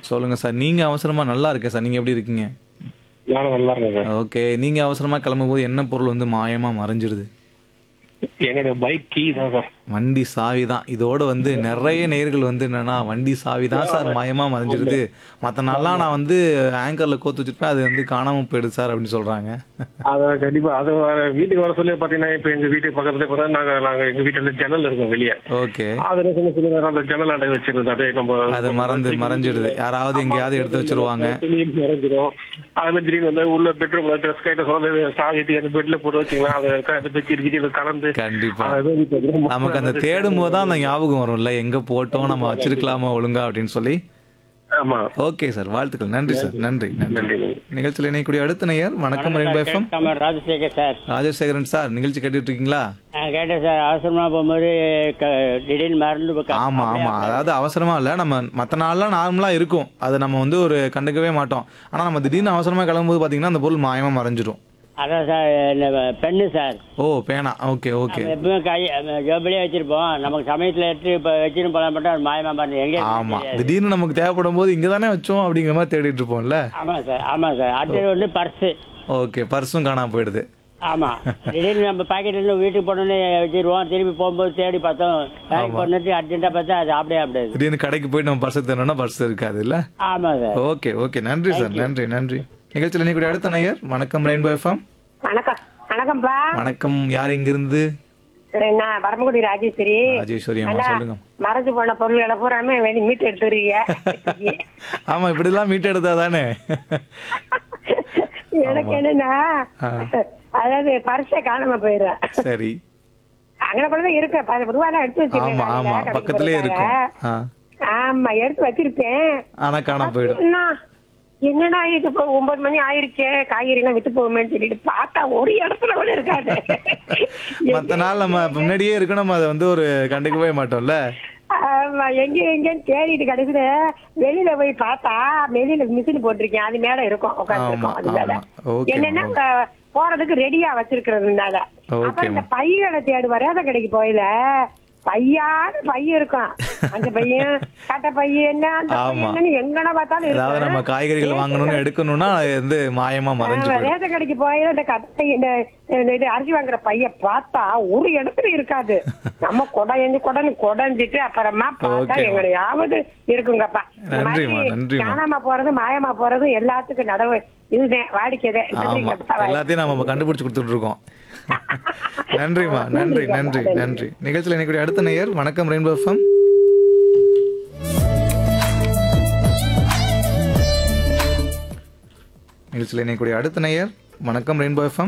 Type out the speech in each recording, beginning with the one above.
சொல்லுங்க சார் நீங்க அவசரமா நல்லா இருக்கேன் சார் நீங்க எப்படி இருக்கீங்க நானும் நல்லா இருக்கேன் சார் ஓகே நீங்க அவசரமா கிளம்பும்போது என்ன பொருள் வந்து மாயமா மறைஞ்சிருது என்னோட பைக் கீ தான் சார் வண்டி சாவி தான் இதோட வந்து நிறைய நேர்கள் வந்து என்னன்னா வண்டி சாவி தான் சார் மாயமா மறைஞ்சிருது மற்ற நாள்லாம் நான் வந்து ஆங்கர்ல கோத்து வச்சிருப்பேன் அது வந்து காணாம போயிடுது சார் அப்படின்னு சொல்றாங்க அது கண்டிப்பா அது வர- வீட்டுக்கு வர சொல்லி பாத்தீங்கன்னா இப்ப எங்க வீட்டுக்கு பக்கத்துல கூட நாங்க நாங்க எங்க வீட்டுல ஜன்னல் இருக்கும் வெளியே ஓகே அதுல சின்ன சின்ன நேரம் அந்த ஜன்னல் அடை வச்சிருந்தது அப்படியே நம்ம அது மறந்து மறைஞ்சிடுது யாராவது எங்கேயாவது எடுத்து வச்சிருவாங்க துணியும் மறைஞ்சிரும் அதுல திடீர்னு வந்து உள்ள பெட்ரூம்ல ட்ரெஸ் கைட்ட சொல்ல சாவிட்டு அந்த பெட்ல போட்டு வச்சுக்கலாம் அதை அதை வச்சு கிட்ட கலந்து கண்டிப்பா அதை வந்து இப்ப ரொம்ப- நமக்கு அந்த தேடும் போது தான் அந்த ஞாபகம் வரும்ல எங்க போட்டோம் நம்ம வச்சிருக்கலாமா ஒழுங்கா அப்படின்னு சொல்லி ஆமா ஓகே சார் வாழ்த்துக்கள் நன்றி சார் நன்றி நன்றி நன்றி நிகழ்ச்சியில் இணையக்கூடிய அடுத்த நேயர் வணக்கம் ரெயின்போ எஃப்எம் நம்ம ராஜசேகர் சார் ராஜசேகரன் சார் நிகழ்ச்சி கேட்டுட்டு இருக்கீங்களா நான் கேட்டேன் சார் அவசரமா போகும்போது க- திடீர்னு மறந்து போய் க- ஆமா ஆமா அதாவது அவசரமா இல்ல நம்ம மத்த நாள்லாம் நார்மலா இருக்கும் அது நம்ம வந்து ஒரு கண்டுக்கவே மாட்டோம் ஆனா நம்ம திடீர்னு அவசரமா கிளம்பும்போது பாத்தீங்கன்னா அந்த பொருள் மாயமா மறைஞ்சிடும் அதான் சார் இந்த பெண்ணு சார் ஓ பேனா ஓகே ஓகே நம்ம எப்பவுமே கை ஜோபிலே வச்சிருப்போம் நமக்கு சமயத்துல எடுத்து இப்போ வச்சிருந்து போலாம் மட்டும் அது மாயமா பாருங்க எங்கே இருக்குன்னு ஆமா தெரியாது. திடீர்னு நமக்கு தேவைப்படும் போது இங்க தானே வச்சோம் அப்படிங்கிற மாதிரி தேடிட்டு இருப்போம்ல ஆமா சார் ஆமா சார் அடுத்தது வந்து பர்ஸு ஓகே பர்ஸும் காணாம போயிடுது ஆமா திடீர்னு நம்ம பாக்கெட்ல இருந்து வீட்டுக்கு போனோன்னே வச்சிருவோம் திருப்பி போகும்போது தேடி பார்த்தோம் பேக் பண்ணிட்டு அர்ஜென்ட்டா பார்த்தா அது அப்படியே அப்படியே திடீர்னு கடைக்கு போய் நம்ம பர்ஸ் தேடணும்னா பர்ஸ் இருக்காது இல்ல ஆமா சார் ஓகே ஓகே நன்றி சார் நன்றி நன்றி நிகழ்ச்சியில் இணையக்கூடிய அடுத்த நேயர் வணக்கம் ரெயின்போ எஃப்எம் வணக்கம் வணக்கம்ப்பா வணக்கம் யார் இங்கிருந்து நான் பரமக்குடி ராஜேஸ்வரி ராஜேஸ்வரி அம்மா அண்ணா, சொல்லுங்க மறைஞ்சு போன பொருள்களை பூராமே வெளி மீட்டு எடுத்துறீங்க ஆமா இப்படிலாம் மீட் எடுத்தா தானே எனக்கு என்னன்னா ஆ. அதாவது பரிசை காணாம போயிடுறேன் சரி அங்கே கூட தான் இருக்கேன் பத்து ரூபாய் எடுத்து வச்சிருக்கேன் ஆமா ஆமா காலையில கடைக்கு பக்கத்திலே இருக்கும் போறதுக்காக. ஆ, ஆமா எடுத்து வச்சிருப்பேன் ஆனா காணாம போயிடும் என்ன, என்னடா இது இப்போ ஒன்பது மணி ஆயிருச்சே காய்கறி எல்லாம் வித்து போகுமேன்னு சொல்லிட்டு பார்த்தா ஒரு இடத்துல கூட இருக்காது மத்த நாள் நம்ம முன்னாடியே இருக்கு நம்ம அதை வந்து ஒரு கண்டுக்கவே மாட்டோம்ல ஆமா எங்க எங்கன்னு தேடிட்டு கடைசியில வெளியில போய் பார்த்தா வெளியில மிஷின் போட்டிருக்கேன் அது மேல இருக்கும் உட்காந்துருக்கோம் அது மேல ஆமா. Okay, என்னன்னா okay. அஹ், போறதுக்கு ரெடியா வச்சிருக்கிறதுனால Okay, அப்புறம் இந்த ma'am. பையனை தேடி வராத கடைக்கு போயில பையான பைய இருக்கும் அந்த பையன் கட்ட பையன் என்ன அந்த பையன் ஆமா. என்னன்னு எங்கன பார்த்தாலும் அதாவது நம்ம இருக்கும். காய்கறிகள் வாங்கணும்னு எடுக்கணும்னா அது வந்து மாயமா மறைஞ்சு ஆமா, போயிடும் ரேஷன் கடைக்கு போய் இந்த கட்டை இந்த இந்த இது அரிசி வாங்குற பைய பார்த்தா ஒரு இடத்துல இருக்காது நம்ம குடைஞ்சு குடன்னு குடஞ்சிட்டு அப்புறமா பார்த்தா Okay. எங்கடையாவது இருக்குங்கப்பா இந்த நன்றிம்மா, மாதிரி நன்றிம்மா. காணாம போறது மாயமா போறது எல்லாத்துக்கும் நடவு இதுதான் வாடிக்கைதே ஆமா நன்றிங்கப்பா. எல்லாத்தையும் நம்ம கண்டுபிடிச்சு கொடுத்துட்டு இருக்கோம் நன்றிம்மா நன்றி நன்றி நன்றி நிகழ்ச்சியில் இணைக்கூடிய அடுத்த நேயர் வணக்கம் ரெயின்போ எஃப்எம் நிகழ்ச்சியில் இணைக்கூடிய அடுத்த நேயர் வணக்கம் ரெயின்போ எஃப்எம்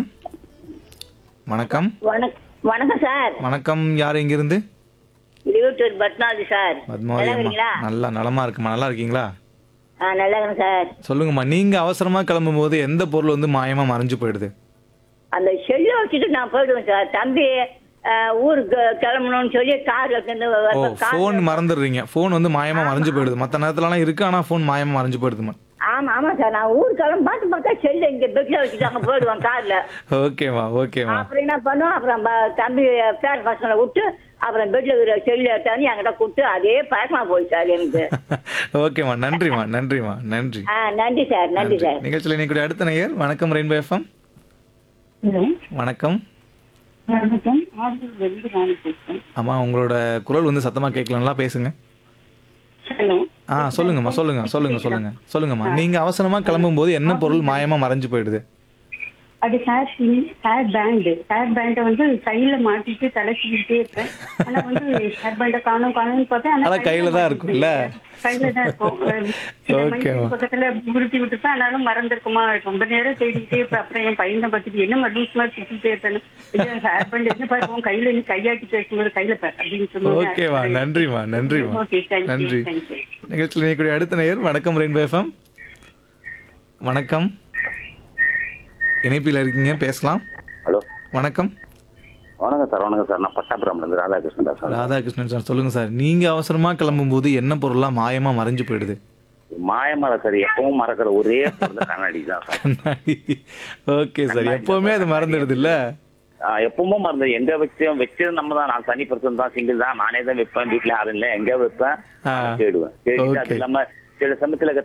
வணக்கம் வணக்- வணக்கம் சார் வணக்கம் யார் இங்கிருந்து லியூட்டூர் பத்மாவதி சார் பத்மாவதி நல்லா அம்மா இருக்கீங்களா நல்லா நலமா இருக்குமா நல்லா இருக்கீங்களா ஆ நல்லா இருக்கேன் சார் சொல்லுங்கம்மா நீங்க அவசரமா கிளம்பும்போது எந்த பொருள் வந்து மாயமா மறைஞ்சு போயிடுது அந்த செல்லை வச்சுட்டு நான் போயிடுவேன் சார் தம்பி ஆ, ஊருக்கு கிளம்பணும்னு சொல்லி கார் எடுத்துட்டு வ- ஓ வ- கார் ஃபோன் மறந்துடுறீங்க ஃபோன் வந்து மாயமா மறைஞ்சு போயிடுது மற்ற நேரத்துலலாம் இருக்கு ஆனா ஃபோன் மாயமா மறைஞ்சு போயிடுதுமா ஆமா ஆமா சார் நான் ஊருக்கு கிளம்ப பார்த்து பார்த்தா செல்லை இங்க பெட்ல வச்சுட்டு அங்க போயிடுவேன் கார்ல ஓகேம்மா ஓகேம்மா அப்புறம் என்ன பண்ணுவோம் அப்புறம் ப- தம்பி பேர் பசங்களை விட்டு அப்புறம் பெட்ல இருக்கிற செல்லு எடுத்தாந்து என்கிட்ட கொடுத்து அதே பழக்கமா போய் சார் எனக்கு ஓகேம்மா நன்றிம்மா நன்றிம்மா நன்றி ஆ நன்றி சார் நன்றி சார் நிகழ்ச்சியில் இன்னைக்கு அடுத்த நேயர் வணக்கம் ரெயின்போ எஃப்எம் வணக்கம் வணக்கம் ஆம்பூர்ல இருந்து ராணி பேசுறேன் அம்மா உங்களோட குரல் வந்து சத்தமா கேட்கலங்களா பேசுங்க ஹலோ ஆ சொல்லுங்கம்மா சொல்லுங்க சொல்லுங்க சொல்லுங்க சொல்லுங்கம்மா நீங்க அவசரமா கிளம்பும்போது என்ன பொருள் மாயமா மறைஞ்சு போயிடுது அது hair pin hair band hair பேண்டை வந்து கையில மாட்டிட்டு தலைச்சிக்கிட்டே இருப்பேன் ஆனா வந்து ஹேர் பேண்டை காணும் காணும்னு பார்த்தேன் ஆனா கையில தான் இருக்கும்ல? கையில தான் இருக்கும் இந்த Okay, மைக்கு மா. பக்கத்துல உருட்டி விட்டுப்பேன் ஆனாலும் மறந்துருக்குமா ரொம்ப நேரம் தேடிக்கிட்டே இருப்பேன் அப்புறம் என் பையனை பார்த்துட்டு என்ன மறுபடியும் மாதிரி சுத்திட்டே இருப்பேன் ஹேர் பேண்ட் என்ன பாருவோம் கையில நீ கையாட்டி பேசும்போது கையில பாரு அப்படின்னு சொல்லுவாங்க ஓகேவா நன்றிம்மா நன்றிம்மா ஓகே தேங்க்யூ நன்றி தேங்க்யூ நிகழ்ச்சியில் இணையக்கூடிய அடுத்த நேயர் வணக்கம் ரெயின்போ எஃப்எம் வணக்கம் இணைப்பில் இருக்கீங்க பேசலாம் ஹலோ வணக்கம் வணக்கம் சார் வணக்கம் சார் நான் பட்டாபுரம்லேருந்து ராதாகிருஷ்ணன் பேசுறேன் ராதாகிருஷ்ணன் சார் சொல்லுங்க சார் நீங்க அவசரமா கிளம்பும்போது என்ன பொருள்லாம் மாயமா மறைஞ்சு போயிடுது மாயமர சார் எப்பவும் மறக்கிற ஒரே பொருள் கண்ணாடி தான் சார் கண்ணாடி ஓகே சார் எப்பவுமே அது மறந்துடுது இல்ல ஆ, எப்பவும் மறந்து எங்க வச்சோம் வச்சது நம்ம தான் நான் தனி பர்சன் தான் சிங்கிள் தான் நானே தான் வைப்பேன் வீட்டுல யாரும் இல்லை எங்க வைப்பேன் ஆ. தேடுவேன் தேடிட்டு அது Okay. இல்லாம சில சமயத்துல